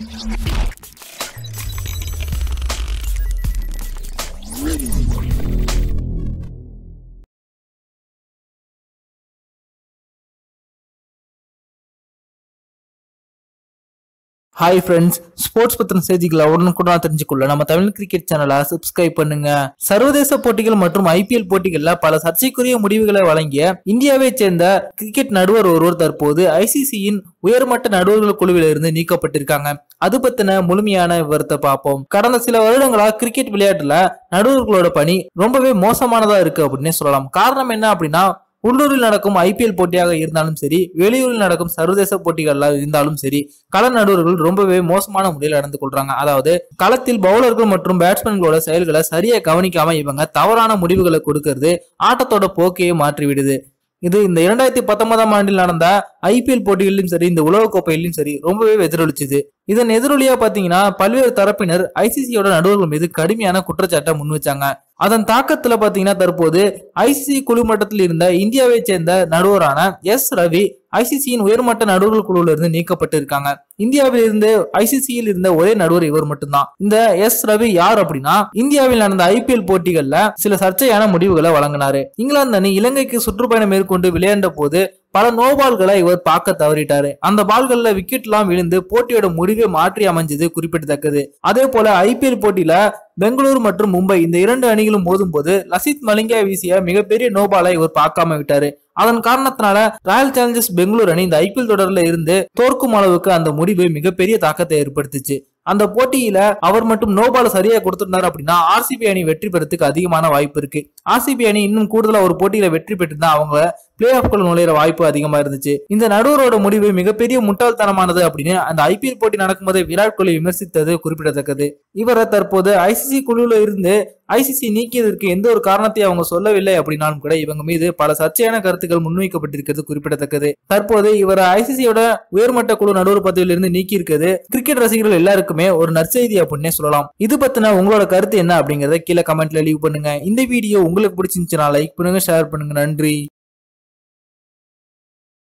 hi friends sports பத்தின செய்திகளை உடனுக்குடன் தெரிஞ்சுக்கொள்ள நம்ம தமிழ் கிரிக்கெட் சேனலை சப்ஸ்கிரைப் பண்ணுங்க சர்வதேச போட்டிகள் மற்றும் ஐபிஎல் போட்டிகள்ல பல சர்ச்சைக்குரிய முடிவுகளை வழங்கிய இந்தியாவைச் சேர்ந்த கிரிக்கெட் நடுவர் ஒருவர் தற்போது ஐசிசியின் உயர்மட்ட நடுவர்கள் குழுவில இருந்து நீக்கப்பட்டிருக்காங்க அது பத்தின முழுமையான விவரத்தை பார்ப்போம் கடந்த சில வருடங்களா கிரிக்கெட் விளையாட்டுல நடுவர்களோட பணி ரொம்பவே மோசமானதா இருக்கு அப்படின்னே சொல்லலாம் காரணம் என்ன அப்படின்னா உள்ளூரில் நடக்கும் ஐபிஎல் போட்டியாக இருந்தாலும் சரி வெளியூரில் நடக்கும் சர்வதேச போட்டிகள்ல இருந்தாலும் சரி கள நடுவர்கள் ரொம்பவே மோசமான முறையில் நடந்து கொள்றாங்க அதாவது களத்தில் பவுலர்கள் மற்றும் பேட்ஸ்மேன்களோட செயல்களை சரியா கவனிக்காம இவங்க தவறான முடிவுகளை கொடுக்கறது ஆட்டத்தோட போக்கையே மாற்றி விடுது இது இந்த இரண்டாயிரத்தி பத்தொன்பதாம் ஆண்டில் நடந்த ஐபிஎல் போட்டிகளிலும் சரி இந்த உலகக்கோப்பையிலும் சரி ரொம்பவே எதிரொலிச்சுது இதன் எதிரொலியா பாத்தீங்கன்னா பல்வேறு தரப்பினர் ஐசிசியோட நடுவர்கள் மீது கடுமையான குற்றச்சாட்டை முன் வச்சாங்க அதன் தாக்கத்துல பாத்தீங்கன்னா தற்போது ஐசிசி குழு மட்டத்தில் இருந்த இந்தியாவை சேர்ந்த நடுவரான எஸ் ரவி ஐசிசியின் உயர்மட்ட நடுவர்கள் குழுவில இருந்து நீக்கப்பட்டிருக்காங்க இந்தியாவில் இருந்து ஐசிசியில் இருந்த ஒரே நடுவர் இவர் மட்டும்தான் இந்த எஸ் ரவி யார் அப்படின்னா இந்தியாவில் நடந்த ஐபிஎல் போட்டிகள்ல சில சர்ச்சையான முடிவுகளை வழங்கினாரு இங்கிலாந்து அணி இலங்கைக்கு சுற்றுப்பயணம் மேற்கொண்டு விளையாண்ட போது பல நோ பால்களை இவர் பார்க்க தவறிட்டாரு அந்த பால்கள்ல விக்கெட் எல்லாம் விழுந்து போட்டியோட முடிவை மாற்றி அமைஞ்சது குறிப்பிடத்தக்கது அதே போல ஐபிஎல் போட்டியில பெங்களூரு மற்றும் மும்பை இந்த இரண்டு அணிகளும் மோதும் போது லசித் மலிங்கா வீசிய மிகப்பெரிய நோபாலை இவர் பார்க்காம விட்டாரு அதன் காரணத்தினால ராயல் சேலஞ்சர்ஸ் பெங்களூர் அணி இந்த ஐபிஎல் தொடர்ல இருந்து தோற்கும் அளவுக்கு அந்த முடிவு மிகப்பெரிய தாக்கத்தை ஏற்படுத்துச்சு அந்த போட்டியில அவர் மட்டும் நோபால சரியா கொடுத்திருந்தாரு அப்படின்னா ஆர்சிபி அணி வெற்றி பெறதுக்கு அதிகமான வாய்ப்பு இருக்கு ஆர்சிபி அணி இன்னும் கூடுதலா ஒரு போட்டியில வெற்றி பெற்றிருந்தா அவங்க பிளே ஆஃப்குள்ள நுழையிற வாய்ப்பு அதிகமா இருந்துச்சு இந்த நடுவரோட முடிவு மிகப்பெரிய முட்டாள்தனமானது அப்படின்னு அந்த ஐபிஎல் போட்டி நடக்கும்போது விராட் கோலி விமர்சித்தது குறிப்பிடத்தக்கது இவரை தற்போது ஐசிசி குழுல இருந்து ஐசிசி நீக்கியதற்கு எந்த ஒரு காரணத்தையும் அவங்க சொல்லவில்லை அப்படின்னாலும் கூட இவங்க மீது பல சர்ச்சையான கருத்துக்கள் முன்வைக்கப்பட்டிருக்கிறது குறிப்பிடத்தக்கது தற்போது இவர் ஐசிசியோட உயர்மட்ட குழு நடுவர் பதவியில இருந்து நீக்கி இருக்கிறது கிரிக்கெட் ரசிகர்கள் எல்லாருக்குமே ஒரு நற்செய்தி அப்படின்னே சொல்லலாம் இது பத்தின உங்களோட கருத்து என்ன அப்படிங்கறத கீழே கமெண்ட்ல லீவ் பண்ணுங்க இந்த வீடியோ உங்களுக்கு பிடிச்சிருந்துச்சுன்னா லைக் பண்ணுங்க ஷேர் பண்ணுங்க நன்றி